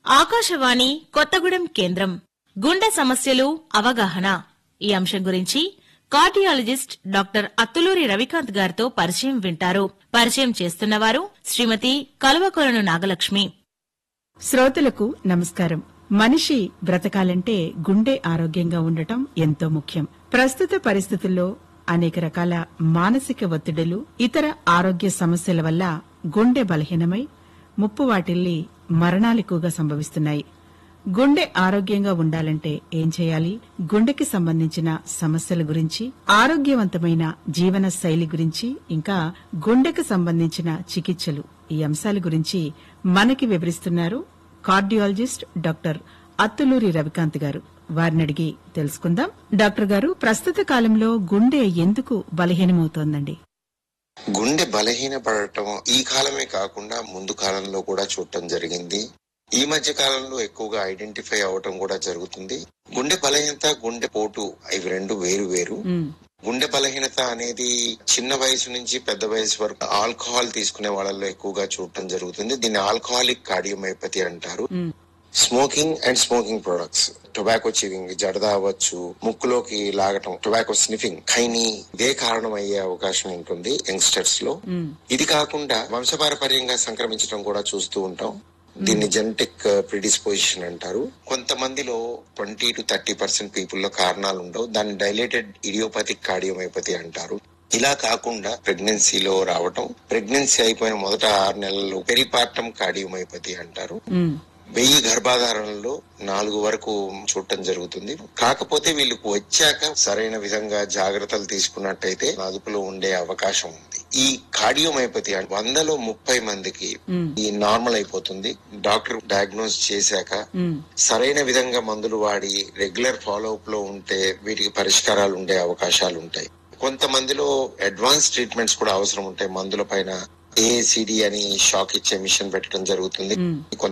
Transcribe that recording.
ఆకాశవాణి కొత్తగూడెం కేంద్రం గుండె సమస్యలు అవగాహన ఈ అంశం గురించి కార్డియాలజిస్ట్ డాక్టర్ అత్తులూరి రవికాంత్ గారితో పరిచయం వింటారు పరిచయం చేస్తున్నవారు శ్రీమతి కలువకొలను నాగలక్ష్మి శ్రోతలకు నమస్కారం మనిషి బ్రతకాలంటే గుండె ఆరోగ్యంగా ఉండటం ఎంతో ముఖ్యం ప్రస్తుత పరిస్థితుల్లో అనేక రకాల మానసిక ఒత్తిడులు ఇతర ఆరోగ్య సమస్యల వల్ల గుండె బలహీనమై ముప్పు వాటిల్లి మరణాలు ఎక్కువగా సంభవిస్తున్నాయి గుండె ఆరోగ్యంగా ఉండాలంటే ఏం చేయాలి గుండెకి సంబంధించిన సమస్యల గురించి ఆరోగ్యవంతమైన జీవన శైలి గురించి ఇంకా గుండెకు సంబంధించిన చికిత్సలు ఈ అంశాల గురించి మనకి వివరిస్తున్నారు కార్డియాలజిస్ట్ డాక్టర్ అత్తులూరి రవికాంత్ గారు వారిని అడిగి తెలుసుకుందాం డాక్టర్ గారు ప్రస్తుత కాలంలో గుండె ఎందుకు బలహీనమవుతోందండి గుండె బలహీనపడటం ఈ కాలమే కాకుండా ముందు కాలంలో కూడా చూడటం జరిగింది ఈ మధ్య కాలంలో ఎక్కువగా ఐడెంటిఫై అవటం కూడా జరుగుతుంది గుండె బలహీనత గుండె పోటు ఇవి రెండు వేరు వేరు ఉమ్, గుండె బలహీనత అనేది చిన్న వయసు నుంచి పెద్ద వయసు వరకు ఆల్కహాల్ తీసుకునే వాళ్ళలో ఎక్కువగా చూడటం జరుగుతుంది దీన్ని ఆల్కహాలిక్ కార్డియోమైపతి అంటారు um, smoking and smoking products tobacco chewing జడదా అవ్వచ్చు ముక్కులోకి లాగటం టొబాకో స్నిఫింగ్ ఖైనీ ఇదే కారణం అయ్యే అవకాశం ఉంటుంది యంగ్స్టర్స్ లో ఉమ్, ఇది కాకుండా వంశపారపర్యంగా సంక్రమించడం కూడా చూస్తూ ఉంటాం దీన్ని జెనెటిక్ ప్రిడిస్పోజిషన్ అంటారు కొంతమందిలో twenty to thirty percent people లో కారణాలు ఉండవు దాన్ని డైలేటెడ్ ఇడియోపతిక్ కార్డియోమైపతి అంటారు ఇలా కాకుండా ప్రెగ్నెన్సీలో రావటం ప్రెగ్నెన్సీ అయిపోయిన మొదట ఆరు నెలల్లో పెరిపార్టం కార్డియోమైపతి అంటారు ఉమ్, వెయ్యి గర్భాధారణలో నాలుగు వరకు చూడటం జరుగుతుంది కాకపోతే వీళ్ళకు వచ్చాక సరైన విధంగా జాగ్రత్తలు తీసుకున్నట్టయితే అదుపులో ఉండే అవకాశం ఉంది ఈ కార్డియోమైపతి అంటే వందలో ముప్పై మందికి ఉమ్, ఈ నార్మల్ అయిపోతుంది డాక్టర్ డయాగ్నోస్ చేశాక ఉమ్, సరైన విధంగా మందులు వాడి రెగ్యులర్ ఫాలో అప్ లో ఉంటే వీటికి పరిష్కారాలు ఉండే అవకాశాలు ఉంటాయి కొంతమందిలో అడ్వాన్స్ ట్రీట్మెంట్స్ కూడా అవసరం ఉంటాయి మందుల పైన ఏసిడి అని షాక్ ఇచ్చే మిషన్ పెట్టడం జరుగుతుంది ఉమ్. కొంత